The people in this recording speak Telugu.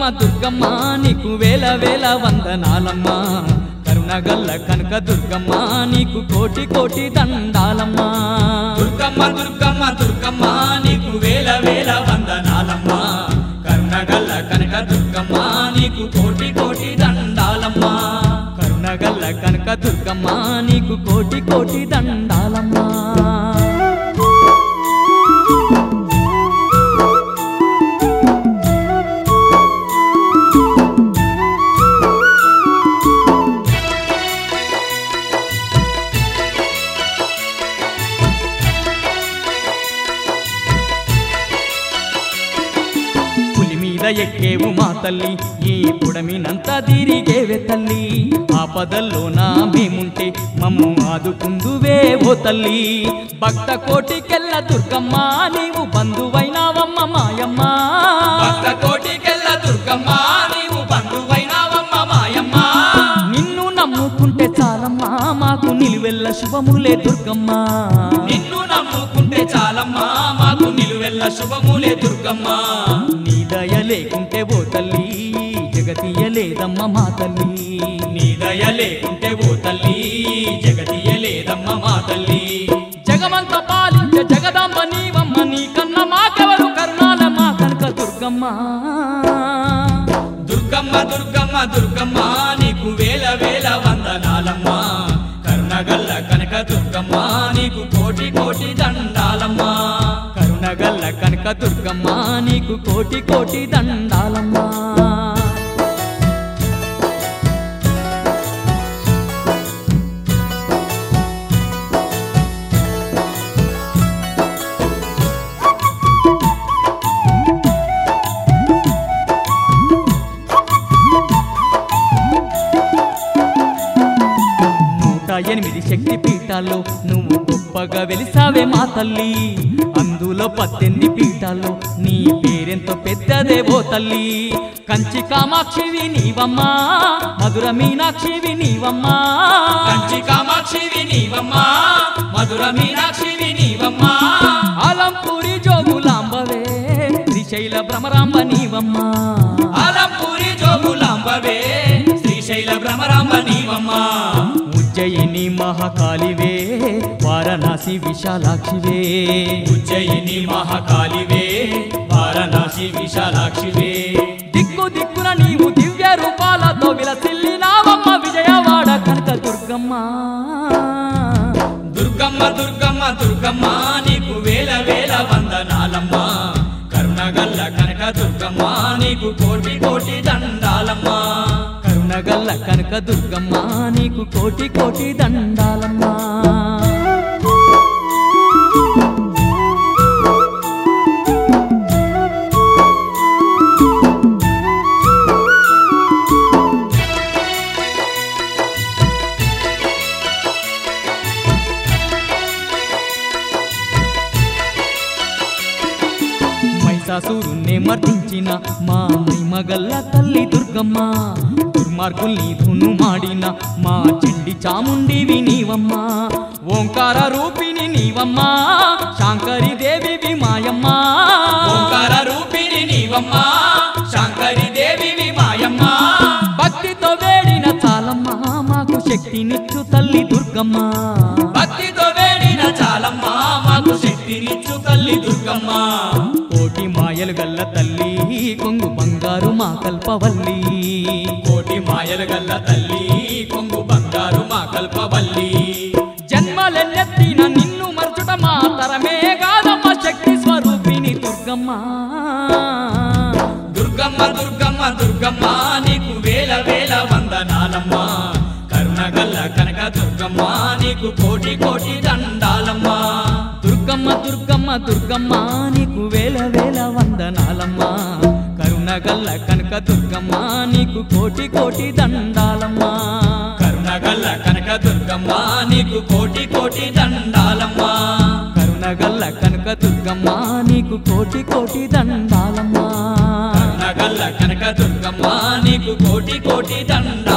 దుర్గమ్మ నీకు వేల వేల వందనాలమ్మా కరుణగల్ల కనక దుర్గమ్మ నీకు కోటి కోటి దండాలమ్మా దుర్గమ్మ దుర్గమ్మ దుర్గమ్మ నీకు వేల వేల వందనాలమ్మా కరుణగల్ల కనక దుర్గమ్మ నీకు కోటి కోటి దండాలమ్మా కరుణగల్ల కనక దుర్గమ్మ నీకు కోటి కోటి దండాలమ్మా పులి మీద ఎక్కేవు మా తల్లి ఈ పుడమినంతా తిరిగేవే తల్లి ఆపదల్లో నా మేముంటే మమ్ము ఆదుకుందువే ఓ తల్లి భక్త కోటికెళ్ళ దుర్గమ్మ నీవు బంధువైనావమ్మ మాయమ్మ భక్త కోటికెళ్ళ దుర్గమ్మ నీవు బంధువైనావమ్మ మాయమ్మ నిన్ను నమ్ముకుంటే చాలమ్మా మాకు నిలువెల్ల శుభములే దుర్గమ్మ నిన్ను నమ్ముకుంటే చాలమ్మా మాకు నిలువెల్ల శుభములే దుర్గమ్మ నీ దయ లేకుంటే ఓ తల్లి జగతియ లేదమ్మ మా తల్లి నీ దయ లేకుంటే ఓ తల్లి జగతియ లేదమ్మ మా తల్లి జగమంత పాలించే జగదాంబ నీవమ్మ నీ కన్న మాకెవరు కరుణాల మా కనక దుర్గమ్మ దుర్గమ్మ దుర్గమ్మ దుర్గమ్మ నీకు వేల వేల వందనాలమ్మా కరుణగల్ల కనక దుర్గమ్మ నీకు కోటి కోటి దండాలమ్మా కరుణగల్ల కనక దుర్గమ్మ నీకు కోటి కోటి దండాలమ్మా నూట ఎనిమిది శక్తి పీఠాల్లో నువ్వు గొప్పగా వెలిసావే మా తల్లి అందులో పద్దెనిమిది పీఠాల్లో నీ పేరెంతో పెద్దదేవో తల్లి కంచి కామాక్షివి నీవమ్మా మధుర మీనాక్షివి నీవమ్మా కంచి కామాక్షివి నీవమ్మా మధుర మీనాక్షివి నీవమ్మా ఆలంపూరి జోగులాంబవే శ్రీశైల భ్రమరాంబ నీవమ్మా ఆలంపూరి జోగులాంబవే శ్రీశైల భ్రమరాంబ నీవమ్మా ఉజ్జయిని మహాకాళివే వారణాసి విశాలాక్షివే ఉజ్జయిని మహాకాళివే వారణాసి విశాలాక్షివే దిక్కు దిక్కున నీవు దివ్య రూపాలతో విలసిల్లినావమ్మ విజయవాడ కనక దుర్గమ్మ దుర్గమ్మ దుర్గమ్మ దుర్గమ్మ నీకు వేల వేల వందనాలమ్మా కరుణగల్ల కనక దుర్గమ్మ నీకు కోటి కోటి దండాలమ్మా కరుణగల్ల కనక దుర్గమ్మ నీకు కోటి కోటి దండాలమ్మా మహిషాసురుణ్ణి మర్దించిన మా మగల్ల తల్లి దుర్గమ్మ దుర్మార్గుల్ని ధును మాడిన మా చెండి చాముండివి నీవమ్మ ఓంకార రూపిణి నీవమ్మ శాంకరి దేవివి మాయమ్మ ఓంకార రూపిణి నీవమ్మా శాంకరి దేవివి మాయమ్మ భక్తితో వేడిన చాలమ్మ మాకు శక్తినిచ్చు తల్లి దుర్గమ్మ భక్తితో వేడిన చాలమ్మా మాకు శక్తినిచ్చు తల్లి దుర్గమ్మ కోటి మాయలు గల్ల తల్లి కొంగు బంగారు మా కల్పవల్లి కోటి మాయలు గల్ల తల్లి కొంగు బంగారు మా కల్పవల్లి జన్మలెన్నెత్తిన నిన్ను మరచుట మా తరమే కాదమ్మ శక్తి స్వరూపిణి దుర్గమ్మ దుర్గమ్మ దుర్గమ్మ దుర్గమ్మ నీకు వేల వేల వందనాలమ్మా కరుణగల్ల కనక దుర్గమ్మ నీకు కోటి కోటి దండాలమ్మా దుర్గమ్మ దుర్గమ్మ దుర్గమ్మ నీకు వేల వేల వందనాలమ్మా కరుణగల్ల కనక దుర్గమ్మ నీకు కోటి కోటి దండాలమ్మా కరుణగల్ల కనక దుర్గమ్మ నీకు కోటి కోటి దండాలమ్మా కరుణగల్ల కనక దుర్గమ్మ నీకు కోటి కోటి దండాలమ్మా కరుణగల్ల కనక దుర్గమ్మ నీకు కోటి కోటి దండాలమ్మా